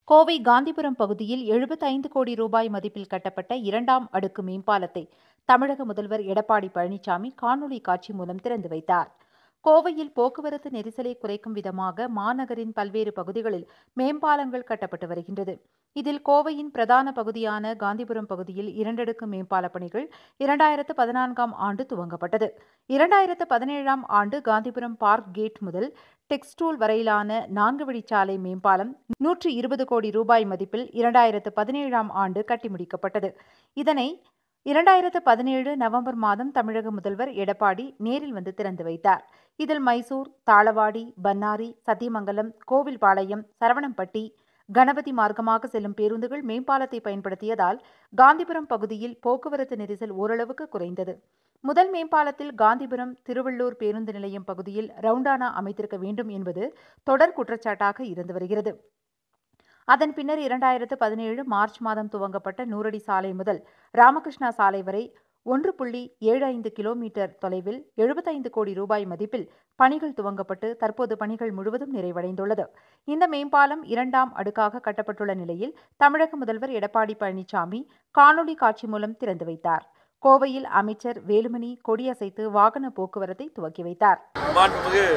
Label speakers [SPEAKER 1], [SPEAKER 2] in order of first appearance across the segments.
[SPEAKER 1] கோவை காந்திபுரம் பகுதியில் எழுபத்தைந்து கோடி ரூபாய் மதிப்பில் கட்டப்பட்ட இரண்டாம் அடுக்கு மேம்பாலத்தை தமிழக முதல்வர் எடப்பாடி பழனிசாமி காணொலி காட்சி மூலம் திறந்து வைத்தார் கோவையில் போக்குவரத்து நெரிசலை குறைக்கும் விதமாக மாநகரின் பல்வேறு பகுதிகளில் மேம்பாலங்கள் கட்டப்பட்டு வருகின்றது இதில் கோவையின் பிரதான பகுதியான காந்திபுரம் பகுதியில் இரண்டடுக்கு மேம்பால பணிகள் இரண்டாயிரத்து பதினான்காம் ஆண்டு துவங்கப்பட்டது இரண்டாயிரத்து பதினேழாம் ஆண்டு காந்திபுரம் பார்க் கேட் முதல் டெக்ஸ்டூல் வரையிலான நான்கு வழிச்சாலை மேம்பாலம் நூற்றி இருபது கோடி ரூபாய் மதிப்பில் இரண்டாயிரத்து பதினேழாம் ஆண்டு கட்டி முடிக்கப்பட்டது இதனை இரண்டாயிரத்து பதினேழு நவம்பர் மாதம் தமிழக முதல்வர் எடப்பாடி நேரில் வந்து திறந்து வைத்தார் இதில் மைசூர் தாளவாடி பன்னாரி சத்தியமங்கலம் கோவில்பாளையம் சரவணம்பட்டி கணபதி மார்க்கமாக செல்லும் பேருந்துகள் மேம்பாலத்தை பயன்படுத்தியதால் காந்திபுரம் பகுதியில் போக்குவரத்து நெரிசல் ஓரளவுக்கு குறைந்தது முதல் மேம்பாலத்தில் காந்திபுரம் திருவள்ளூர் பேருந்து நிலையம் பகுதியில் ரவுண்டானா அமைத்திருக்க வேண்டும் என்பது தொடர் குற்றச்சாட்டாக இருந்து வருகிறது அதன் பின்னர் இரண்டாயிரத்து பதினேழு மார்ச் மாதம் துவங்கப்பட்ட நூறடி சாலை முதல் ராமகிருஷ்ணா சாலை வரை ஒன்று புள்ளி ஏழு ஐந்து கிலோமீட்டர் தொலைவில் எழுபத்தைந்து கோடி ரூபாய் மதிப்பில் பணிகள் துவங்கப்பட்டு தற்போது பணிகள் முழுவதும் நிறைவடைந்துள்ளது இந்த மேம்பாலம் இரண்டாம் அடுக்காக கட்டப்பட்டுள்ள நிலையில் தமிழக முதல்வர் எடப்பாடி பழனிசாமி காணொலி காட்சி மூலம் திறந்து வைத்தார் கோவையில் அமைச்சர் வேலுமணி கொடியசைத்து வாகன போக்குவரத்தை துவக்கி வைத்தார்
[SPEAKER 2] மாண்புமிகு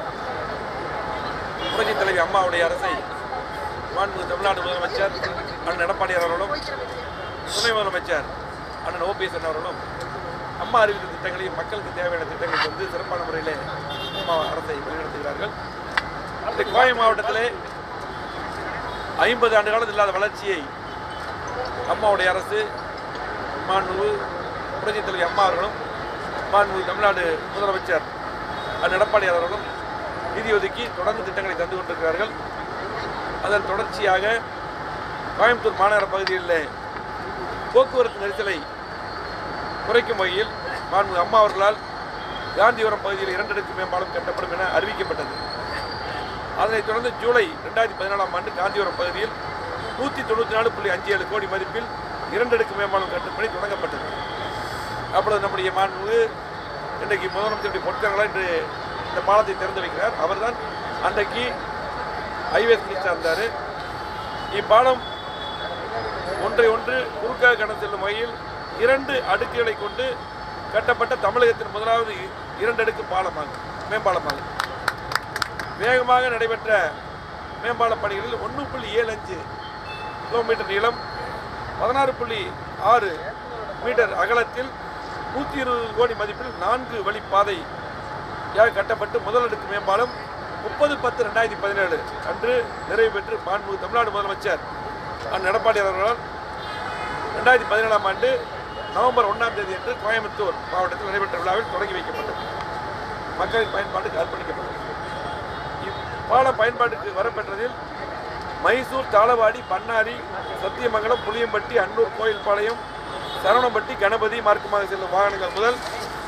[SPEAKER 2] புரட்சித் தலைவி அம்மாவுடைய அரசை மாண்புமிகு தமிழ்நாடு முதலமைச்சர் அண்ணன் எடப்பாடியார் அவர்களும் துணை முதலமைச்சர் அண்ணன் ஓபிஎஸ் அவர்களும் அம்மா அறிவித்த திட்டங்களையும் மக்களுக்கு தேவையான திட்டங்களை வந்து சிறப்பான முறையில் அம்மா அரசை வழிநடத்துகிறார்கள் இந்த கோவை மாவட்டத்திலே ஐம்பது ஆண்டு காலத்தில் இல்லாத வளர்ச்சியை அம்மாவுடைய அரசு மாண்புமிகு புரட்சித் தலைவி அம்மா அவர்களும் மாண்புமிகு தமிழ்நாடு முதலமைச்சர் அண்ணன் எடப்பாடியார் அவர்களும் நிதி ஒதுக்கி தொடர்ந்து திட்டங்களை தந்து கொண்டிருக்கிறார்கள் அதன் தொடர்ச்சியாக கோயம்புத்தூர் மாநகர பகுதிகளில் போக்குவரத்து நெரிசலை குறைக்கும் வகையில் மாண்புமிகு அம்மா அவர்களால் காந்திபுரம் பகுதியில் இரண்டடுக்கு மேம்பாலம் கட்டப்படும் என அறிவிக்கப்பட்டது அதனைத் தொடர்ந்து ஜூலை ரெண்டாயிரத்தி பதினாலாம் ஆண்டு காந்திபுரம் பகுதியில் நூற்றி தொண்ணூற்றி நாலு புள்ளி அஞ்சு ஏழு கோடி மதிப்பில் இரண்டடுக்கு மேம்பாலம் கட்டும் பணி தொடங்கப்பட்டது அப்பொழுது நம்முடைய மாண்புமிகு இன்றைக்கு முதலமைச்சருடைய பொற்கரங்களாக இன்று இந்த பாலத்தை திறந்து வைக்கிறார் அவர்தான் அன்றைக்கு ஹைவேஸ் மினிஸ்டர் இருந்தார் இப்பாலம் ஒன்றை ஒன்று குறுக்காக கடந்து செல்லும் வகையில் இரண்டு அடுக்குகளை கொண்டு கட்டப்பட்ட தமிழகத்தின் முதலாவது இரண்டு அடுக்கு பாலமாகும் மேம்பாலமாகும் வேகமாக நடைபெற்ற மேம்பால பணிகளில் ஒன்று புள்ளி ஏழு அஞ்சு கிலோமீட்டர் நீளம் பதினாறு புள்ளி ஆறு மீட்டர் அகலத்தில் நூற்றி இருபது கோடி மதிப்பில் நான்கு வழிப்பாதை கட்டப்பட்டு முதல் அடுக்கு மேம்பாலம் முப்பது பத்து ரெண்டாயிரத்தி பதினேழு அன்று நிறைவு பெற்று மாண்புமிகு தமிழ்நாடு முதலமைச்சர் அண்ணன் எடப்பாடியார் அவர்களால் ரெண்டாயிரத்தி பதினேழாம் ஆண்டு நவம்பர் ஒன்றாம் தேதி அன்று கோயம்புத்தூர் மாவட்டத்தில் நடைபெற்ற விழாவில் தொடங்கி வைக்கப்பட்டது மக்களின் பயன்பாட்டுக்கு அர்ப்பணிக்கப்பட்டது இப்பால பயன்பாட்டுக்கு வரப்பெற்றதில் மைசூர் தாளவாடி பன்னாரி சத்தியமங்கலம் புளியம்பட்டி அன்னூர் கோயில்பாளையம் சரவணம்பட்டி கணபதி மார்க்கமாக செல்லும் வாகனங்கள் முதல்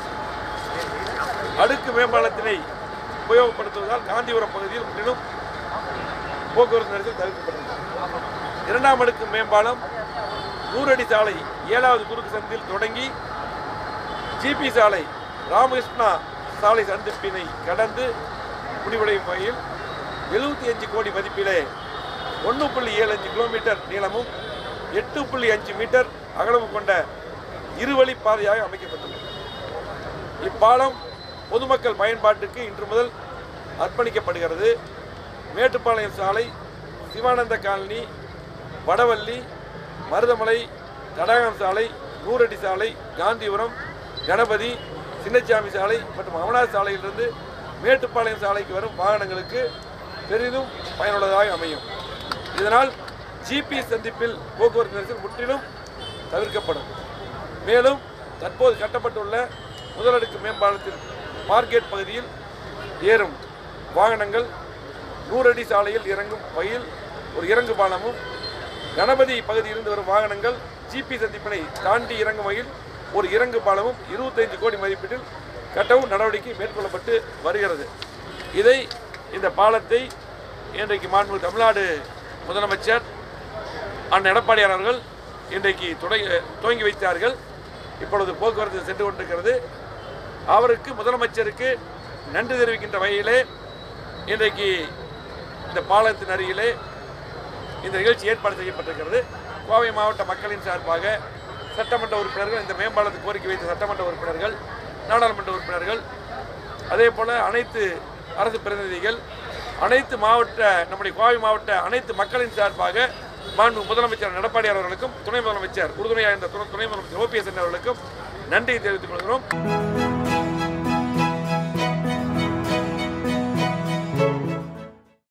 [SPEAKER 2] அடுக்கு மேம்பாலத்தினை உபயோகப்படுத்துவதால் காந்திபுரம் பகுதியில் முற்றிலும் போக்குவரத்து நெரிசல் தவிர்க்கப்பட்டது இரண்டாம் அடுக்கு மேம்பாலம் நூறடி சாலை ஏழாவது குறுக்கு சந்தில் தொடங்கி ஜிபி சாலை ராமகிருஷ்ணா சாலை சந்திப்பினை கடந்து முடிவடையும் வகையில் எழுபத்தி அஞ்சு கோடி மதிப்பிலே ஒன்று புள்ளி ஏழு அஞ்சு கிலோமீட்டர் நீளமும் எட்டு புள்ளி அஞ்சு மீட்டர் அகலமும் கொண்ட இருவழி பாதையாக அமைக்கப்பட்டுள்ளது இப்பாலம் பொதுமக்கள் பயன்பாட்டுக்கு இன்று முதல் அர்ப்பணிக்கப்படுகிறது மேட்டுப்பாளையம் சாலை சிவானந்த காலனி வடவள்ளி மருதமலை தடாகம் சாலை நூறடி சாலை காந்திபுரம் கணபதி சின்னச்சாமி சாலை மற்றும் அமனார் சாலையிலிருந்து மேட்டுப்பாளையம் சாலைக்கு வரும் வாகனங்களுக்கு பெரிதும் பயனுள்ளதாக அமையும் இதனால் ஜிபி சந்திப்பில் போக்குவரத்து நெரிசல் முற்றிலும் தவிர்க்கப்படும் மேலும் தற்போது கட்டப்பட்டுள்ள முதலடுக்கு மேம்பாலத்தில் மார்க்கெட் பகுதியில் ஏறும் வாகனங்கள் நூறடி சாலையில் இறங்கும் வகையில் ஒரு இறங்கு பாலமும் கணபதி பகுதியிலிருந்து வரும் வாகனங்கள் ஜிபி சந்திப்பினை தாண்டி இறங்கும் வகையில் ஒரு இறங்கு பாலமும் இருபத்தைந்து கோடி மதிப்பீட்டில் கட்டவும் நடவடிக்கை மேற்கொள்ளப்பட்டு வருகிறது இதை இந்த பாலத்தை இன்றைக்கு மாண்பு தமிழ்நாடு முதலமைச்சர் அண்ணன் எடப்பாடியார் அவர்கள் இன்றைக்கு தொடங்கி துவங்கி வைத்தார்கள் இப்பொழுது போக்குவரத்து சென்று கொண்டிருக்கிறது அவருக்கு முதலமைச்சருக்கு நன்றி தெரிவிக்கின்ற வகையிலே இன்றைக்கு இந்த பாலத்தின் அருகிலே இந்த நிகழ்ச்சி ஏற்பாடு செய்யப்பட்டிருக்கிறது கோவை மாவட்ட மக்களின் சார்பாக சட்டமன்ற உறுப்பினர்கள் இந்த மேம்பாலத்துக்கு கோரிக்கை வைத்த சட்டமன்ற உறுப்பினர்கள் நாடாளுமன்ற உறுப்பினர்கள் அதே போல் அனைத்து அரசு பிரதிநிதிகள் அனைத்து மாவட்ட நம்முடைய கோவை மாவட்ட அனைத்து மக்களின் சார்பாக மாண்பு முதலமைச்சர் எடப்பாடியார் அவர்களுக்கும் துணை முதலமைச்சர் உறுதுணையாக இருந்த துணை துணை முதலமைச்சர் ஓபிஎஸ் அவர்களுக்கும் நன்றி தெரிவித்துக் கொள்கிறோம்